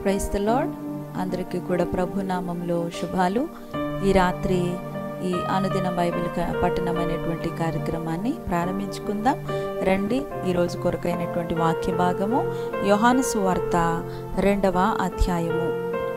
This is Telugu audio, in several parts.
ప్రైస్ ద లార్డ్ అందరికీ కూడా ప్రభు నామంలో శుభాలు ఈ రాత్రి ఈ అనుదిన బైబిల్ క- పఠనం అనేటువంటి కార్యక్రమాన్ని ప్రారంభించుకుందాం రండి ఈరోజు కొరకైనటువంటి వాక్య భాగము యోహాను సువార్త రెండవ అధ్యాయము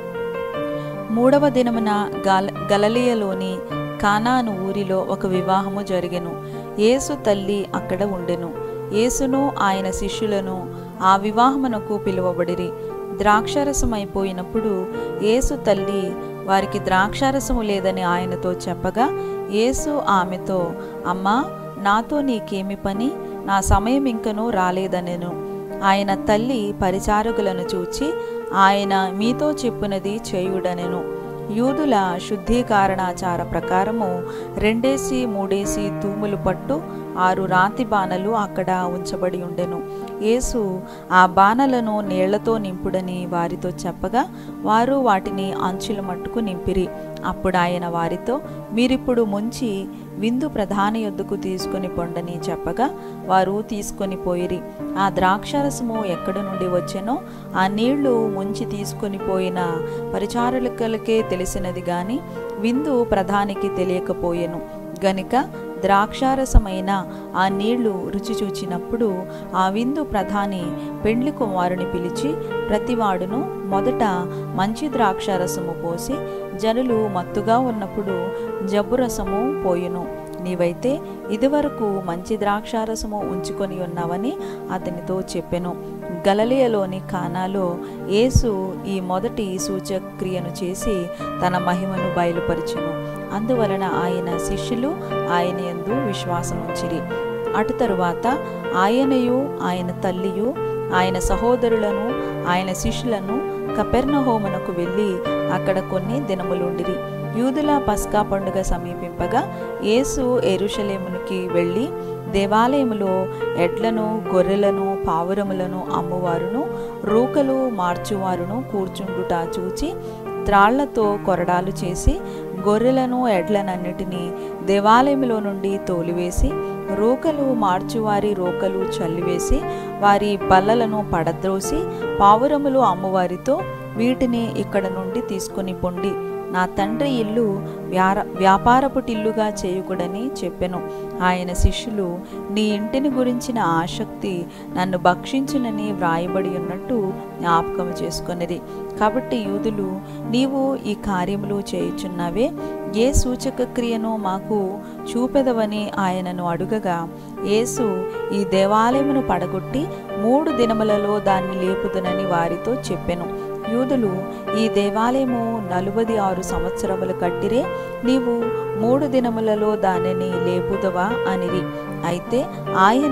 మూడవ దినమున గల గలలియలోని కానాను ఊరిలో ఒక వివాహము జరిగెను యేసు తల్లి అక్కడ ఉండెను యేసును ఆయన శిష్యులను ఆ వివాహమునకు పిలువబడిరి ద్రాక్షారసం అయిపోయినప్పుడు యేసు తల్లి వారికి ద్రాక్షారసము లేదని ఆయనతో చెప్పగా యేసు ఆమెతో అమ్మా నాతో నీకేమి పని నా సమయం ఇంకనూ రాలేదనెను ఆయన తల్లి పరిచారకులను చూచి ఆయన మీతో చెప్పునది చేయుడనెను యూదుల శుద్ధీకరణాచార ప్రకారము రెండేసి మూడేసి తూములు పట్టు ఆరు రాతి బాణలు అక్కడ ఉంచబడి ఉండెను యేసు ఆ బాణలను నీళ్లతో నింపుడని వారితో చెప్పగా వారు వాటిని అంచుల మట్టుకు నింపిరి అప్పుడు ఆయన వారితో మీరిప్పుడు ముంచి విందు ప్రధాన యొద్దకు తీసుకొని పొండని చెప్పగా వారు తీసుకొని పోయిరి ఆ ద్రాక్షారసము ఎక్కడి నుండి వచ్చెనో ఆ నీళ్లు ముంచి తీసుకొని పోయిన పరిచారకులకే తెలిసినది గాని విందు ప్రధానికి తెలియకపోయెను గనుక ద్రాక్షారసమైన ఆ నీళ్లు రుచి చూచినప్పుడు ఆ విందు ప్రధాని పెండ్లి కుమారుని పిలిచి ప్రతివాడును మొదట మంచి ద్రాక్షారసము పోసి జనులు మత్తుగా ఉన్నప్పుడు జబ్బురసము పోయును నీవైతే ఇదివరకు మంచి ద్రాక్షారసము ఉంచుకొని ఉన్నావని అతనితో చెప్పెను గలలియలోని కానాలో యేసు ఈ మొదటి సూచక్రియను చేసి తన మహిమను బయలుపరిచెను అందువలన ఆయన శిష్యులు ఆయన యందు విశ్వాసముంచిరి అటు తరువాత ఆయనయు ఆయన తల్లియు ఆయన సహోదరులను ఆయన శిష్యులను కపెర్నహోమునకు వెళ్ళి అక్కడ కొన్ని దినములుండిరి యూదుల పస్కా పండుగ సమీపింపగా యేసు ఎరుషలేమునికి వెళ్ళి దేవాలయములో ఎడ్లను గొర్రెలను పావురములను అమ్మువారును రూకలు మార్చువారును కూర్చుండుట చూచి త్రాళ్లతో కొరడాలు చేసి గొర్రెలను ఎడ్లనన్నిటినీ దేవాలయంలో నుండి తోలివేసి రోకలు మార్చువారి రోకలు చల్లివేసి వారి బల్లలను పడద్రోసి పావురములు అమ్మువారితో వీటిని ఇక్కడ నుండి తీసుకొని పొండి నా తండ్రి ఇల్లు వ్యార వ్యాపారపుటిల్లుగా చేయకూడని చెప్పెను ఆయన శిష్యులు నీ ఇంటిని గురించిన ఆసక్తి నన్ను భక్షించునని వ్రాయబడి ఉన్నట్టు జ్ఞాపకం చేసుకొనిది కాబట్టి యూదులు నీవు ఈ కార్యములు చేయుచున్నావే ఏ సూచక క్రియను మాకు చూపెదవని ఆయనను అడుగగా యేసు ఈ దేవాలయమును పడగొట్టి మూడు దినములలో దాన్ని లేపుదనని వారితో చెప్పెను యూదులు ఈ దేవాలయము నలుబది ఆరు సంవత్సరములు కట్టిరే నీవు మూడు దినములలో దానిని లేపుదవా అనిరి అయితే ఆయన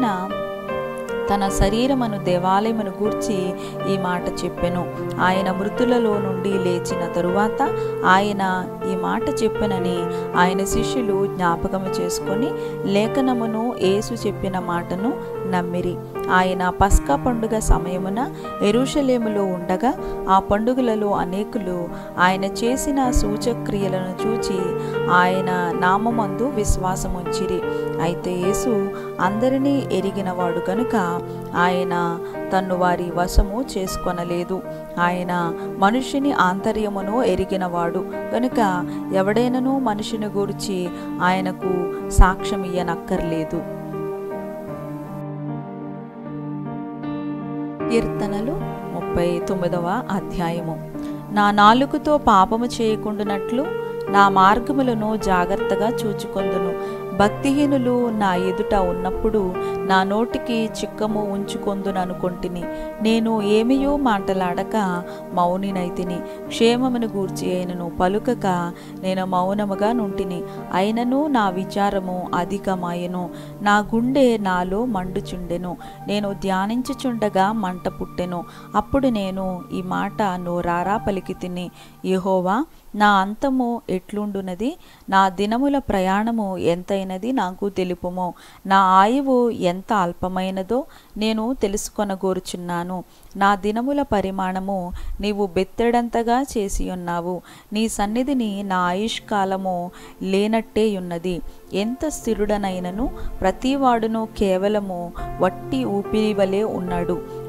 తన శరీరమును దేవాలయమును గూర్చి ఈ మాట చెప్పెను ఆయన మృతులలో నుండి లేచిన తరువాత ఆయన ఈ మాట చెప్పెనని ఆయన శిష్యులు జ్ఞాపకము చేసుకొని లేఖనమును యేసు చెప్పిన మాటను నమ్మిరి ఆయన పస్కా పండుగ సమయమున ఎరుషలేములో ఉండగా ఆ పండుగలలో అనేకులు ఆయన చేసిన సూచక్రియలను చూచి ఆయన నామమందు విశ్వాసముంచిరి అయితే యేసు అందరినీ ఎరిగినవాడు కనుక ఆయన తన్ను వారి వశము చేసుకొనలేదు ఆయన మనుషుని ఆంతర్యమును ఎరిగినవాడు కనుక ఎవడైనను మనుషుని గురించి ఆయనకు సాక్ష్యం ఇయ్యనక్కర్లేదు కీర్తనలు ముప్పై తొమ్మిదవ అధ్యాయము నా నాలుగుతో పాపము చేయకుండానట్లు నా మార్గములను జాగ్రత్తగా చూచుకొందును భక్తిహీనులు నా ఎదుట ఉన్నప్పుడు నా నోటికి చిక్కము ఉంచుకొందుననుకొంటిని నేను ఏమియో మాటలాడక మౌనినైతిని క్షేమమును గూర్చి అయినను పలుకక నేను మౌనముగా నుంటిని అయినను నా విచారము అధికమాయెను నా గుండె నాలో మండుచుండెను నేను ధ్యానించుచుండగా మంట పుట్టెను అప్పుడు నేను ఈ మాట నోరారా పలికి తిని యెహోవా నా అంతము ఎట్లుండునది నా దినముల ప్రయాణము ఎంతైనది నాకు తెలుపుము నా ఆయువు ఎంత అల్పమైనదో నేను తెలుసుకొనగోరుచున్నాను నా దినముల పరిమాణము నీవు బెత్తెడంతగా చేసి ఉన్నావు నీ సన్నిధిని నా ఆయుష్కాలము లేనట్టే ఉన్నది ఎంత స్థిరుడనైనను ప్రతివాడును కేవలము వట్టి ఊపిరి వలె ఉన్నాడు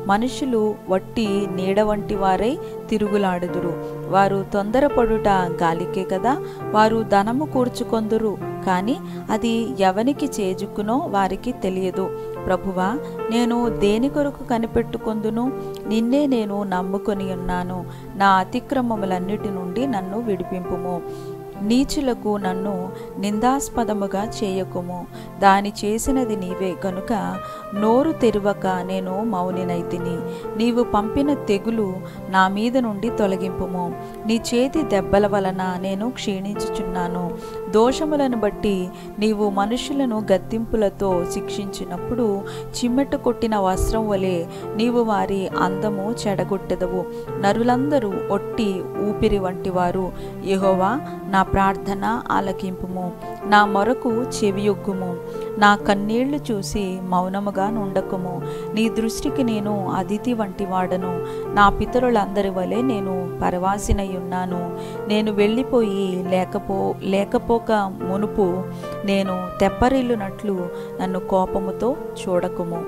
మనుషులు వట్టి నీడ వంటి వారై తిరుగులాడుదురు వారు తొందరపడుట గాలికే కదా వారు ధనము కూర్చుకొందురు కానీ అది ఎవనికి చేజుక్కునో వారికి తెలియదు ప్రభువా నేను దేని కొరకు కనిపెట్టుకొందును నిన్నే నేను నమ్ముకొని ఉన్నాను నా అతిక్రమములన్నిటి నుండి నన్ను విడిపింపుము నీచులకు నన్ను నిందాస్పదముగా చేయకుము దాని చేసినది నీవే గనుక నోరు తెరవక నేను మౌనినైతిని నీవు పంపిన తెగులు నా మీద నుండి తొలగింపుము నీ చేతి దెబ్బల వలన నేను క్షీణించుచున్నాను దోషములను బట్టి నీవు మనుషులను గద్దింపులతో శిక్షించినప్పుడు చిమ్మెట కొట్టిన వస్త్రం వలె నీవు వారి అందము చెడగొట్టెదవు నరులందరూ ఒట్టి ఊపిరి వంటి వారు యెహోవా నా ప్రార్థన ఆలకింపుము నా మొరకు చెవియొగ్గుము నా కన్నీళ్లు చూసి మౌనముగా నుండకుము నీ దృష్టికి నేను అతిథి వంటి వాడను నా పితరులందరి వలె నేను పరవాసినై ఉన్నాను నేను వెళ్ళిపోయి లేకపో లేకపోక మునుపు నేను తెప్పరిల్లునట్లు నన్ను కోపముతో చూడకుము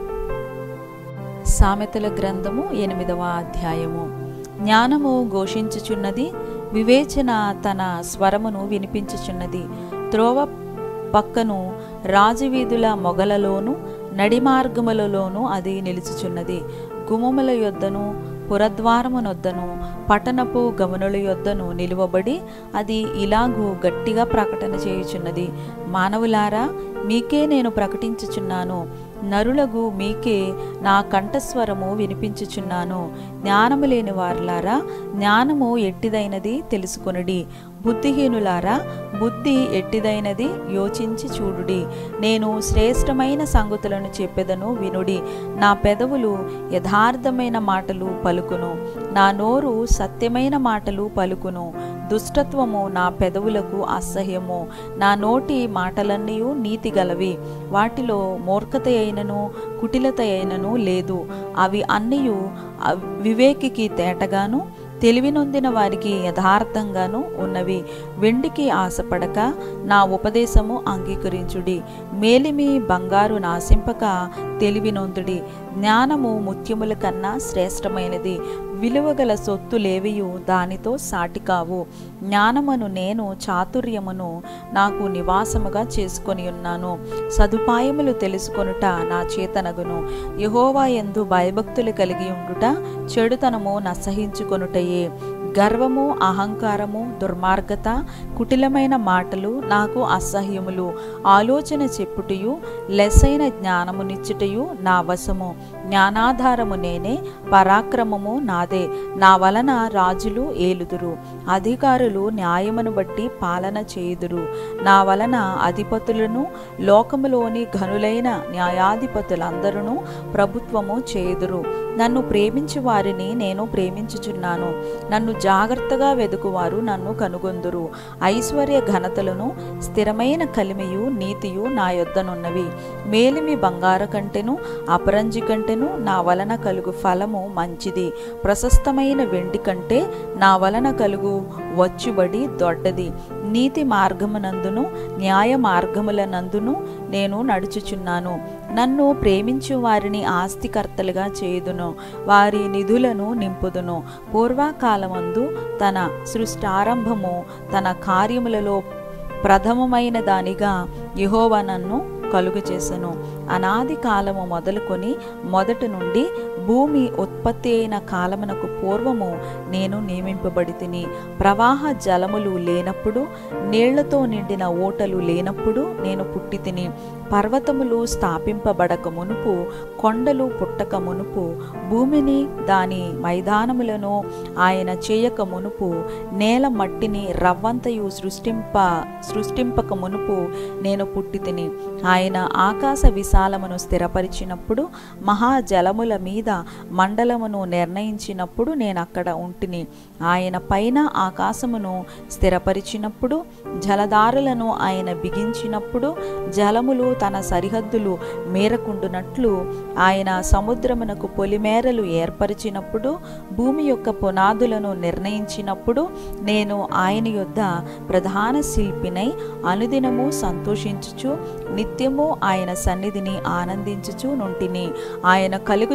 సామెతల గ్రంథము ఎనిమిదవ అధ్యాయము జ్ఞానము ఘోషించుచున్నది వివేచన తన స్వరమును వినిపించుచున్నది త్రోవ పక్కను రాజవీధుల మొగలలోను నడిమార్గములలోను అది నిలుచుచున్నది గుమ్మముల యొద్దను పురద్వారమునొద్దను పట్టణపు గమనుల యొద్దను నిలువబడి అది ఇలాగూ గట్టిగా ప్రకటన చేయుచున్నది మానవులారా మీకే నేను ప్రకటించుచున్నాను నరులగు మీకే నా కంఠస్వరము వినిపించుచున్నాను జ్ఞానము లేని వారులారా జ్ఞానము ఎట్టిదైనది తెలుసుకొనుడి బుద్ధిహీనులారా బుద్ధి ఎట్టిదైనది యోచించి చూడుడి నేను శ్రేష్టమైన సంగతులను చెప్పెదను వినుడి నా పెదవులు యథార్థమైన మాటలు పలుకును నా నోరు సత్యమైన మాటలు పలుకును దుష్టత్వము నా పెదవులకు అసహ్యము నా నోటి మాటలన్నీ నీతి గలవి వాటిలో మూర్ఖత అయినను కుటిలత అయినను లేదు అవి అన్నయు వివేకికి తేటగాను తెలివి నొందిన వారికి యథార్థంగాను ఉన్నవి వెండికి ఆశపడక నా ఉపదేశము అంగీకరించుడి మేలిమి బంగారు నాశింపక తెలివి నొందుడి జ్ఞానము ముత్యముల కన్నా శ్రేష్టమైనది విలువగల సొత్తులేవియు దానితో సాటి కావు జ్ఞానమును నేను చాతుర్యమును నాకు నివాసముగా చేసుకొని ఉన్నాను సదుపాయములు తెలుసుకొనుట నా చేతనగును యహోవా ఎందు భయభక్తులు కలిగి ఉండుట చెడుతనము నసహించుకొనుటయే గర్వము అహంకారము దుర్మార్గత కుటిలమైన మాటలు నాకు అసహ్యములు ఆలోచన చెప్పుటయు లెస్సైన జ్ఞానమునిచ్చుటయు నా వశము జ్ఞానాధారము నేనే పరాక్రమము నాదే నా వలన రాజులు ఏలుదురు అధికారులు న్యాయమును బట్టి పాలన చేయుదురు నా వలన అధిపతులను లోకములోని ఘనులైన న్యాయాధిపతులందరూ ప్రభుత్వము చేయుదురు నన్ను ప్రేమించు వారిని నేను ప్రేమించుచున్నాను నన్ను జాగ్రత్తగా వెదుకువారు నన్ను కనుగొందురు ఐశ్వర్య ఘనతలను స్థిరమైన కలిమియు నీతియు నా యొద్దనున్నవి మేలిమి బంగారు కంటెను అపరంజి కంటెను నా వలన కలుగు ఫలము మంచిది ప్రశస్తమైన వెండి కంటే నా వలన కలుగు వచ్చుబడి దొడ్డది నీతి మార్గమునందును న్యాయ మార్గములనందును నేను నడుచుచున్నాను నన్ను ప్రేమించు వారిని ఆస్తికర్తలుగా చేయుదును వారి నిధులను నింపుదును పూర్వకాలమందు తన సృష్టారంభము తన కార్యములలో ప్రథమమైన దానిగా యహోవ నన్ను కలుగు చేసెను అనాది కాలము మొదలుకొని మొదటి నుండి భూమి ఉత్పత్తి అయిన కాలమునకు పూర్వము నేను నియమింపబడి తిని ప్రవాహ జలములు లేనప్పుడు నీళ్లతో నిండిన ఓటలు లేనప్పుడు నేను పుట్టి తిని పర్వతములు స్థాపింపబడక మునుపు కొండలు పుట్టక మునుపు భూమిని దాని మైదానములను ఆయన చేయక మునుపు నేల మట్టిని రవ్వంతయు సృష్టింప సృష్టింపక మునుపు నేను పుట్టి తిని ఆయన ఆకాశ విశాలమును స్థిరపరిచినప్పుడు మహాజలముల మీద మండలమును నిర్ణయించినప్పుడు నేను అక్కడ ఉంటిని ఆయన పైన ఆకాశమును స్థిరపరిచినప్పుడు జలధారలను ఆయన బిగించినప్పుడు జలములు తన సరిహద్దులు మేరకుండునట్లు ఆయన సముద్రమునకు పొలిమేరలు ఏర్పరిచినప్పుడు భూమి యొక్క పునాదులను నిర్ణయించినప్పుడు నేను ఆయన యొద్ద ప్రధాన శిల్పినై అనుదినము సంతోషించుచు నిత్యము ఆయన సన్నిధిని ఆనందించుచు నుంటిని ఆయన కలుగు చేసిన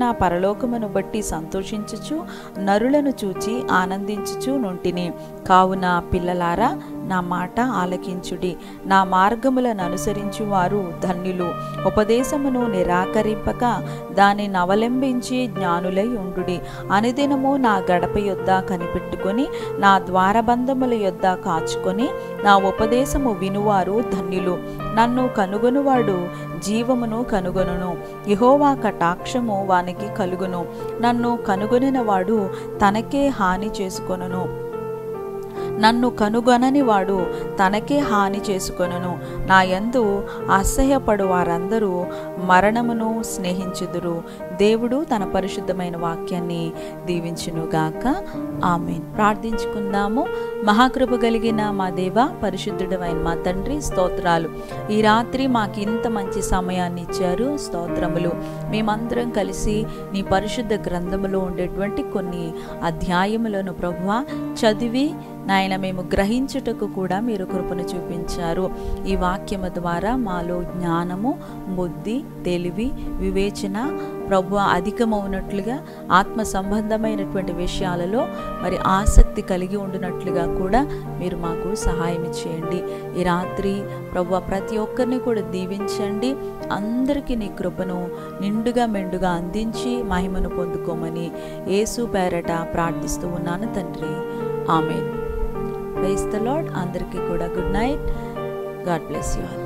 నా పరలోకమును బట్టి సంతోషించుచు నరులను చూచి ఆనందించుచు నుంటిని కావున పిల్లలారా నా మాట ఆలకించుడి నా మార్గములను అనుసరించు వారు ధన్యులు ఉపదేశమును నిరాకరింపక దానిని అవలంబించి జ్ఞానులై ఉండుడి అనుదినము నా గడప యొద్ద కనిపెట్టుకొని నా ద్వారబంధముల యొద్ద కాచుకొని నా ఉపదేశము వినువారు ధన్యులు నన్ను కనుగొనువాడు జీవమును కనుగొనును యహోవా కటాక్షము వానికి కలుగును నన్ను కనుగొనిన వాడు తనకే హాని చేసుకొనును నన్ను కనుగొనని వాడు తనకే హాని చేసుకొనును నా యందు అసహ్యపడు వారందరూ మరణమును స్నేహించుదురు దేవుడు తన పరిశుద్ధమైన వాక్యాన్ని దీవించునుగాక ఆమెన్ ప్రార్థించుకుందాము మహాకృప కలిగిన మా దేవ పరిశుద్ధుడమైన మా తండ్రి స్తోత్రాలు ఈ రాత్రి మాకు ఇంత మంచి సమయాన్ని ఇచ్చారు స్తోత్రములు మేమందరం కలిసి నీ పరిశుద్ధ గ్రంథములో ఉండేటువంటి కొన్ని అధ్యాయములను ప్రభువ చదివి నాయన మేము గ్రహించుటకు కూడా మీరు కృపను చూపించారు ఈ వాక్యము ద్వారా మాలో జ్ఞానము బుద్ధి తెలివి వివేచన ప్రభు అధికమవునట్లుగా ఆత్మ సంబంధమైనటువంటి విషయాలలో మరి ఆసక్తి కలిగి ఉండినట్లుగా కూడా మీరు మాకు సహాయం చేయండి ఈ రాత్రి ప్రభు ప్రతి ఒక్కరిని కూడా దీవించండి అందరికీ నీ కృపను నిండుగా మెండుగా అందించి మహిమను పొందుకోమని యేసు పేరట ప్రార్థిస్తూ ఉన్నాను తండ్రి ఆమెన్ ప్రైస్ ద లాడ్ అందరికీ కూడా good night God bless you all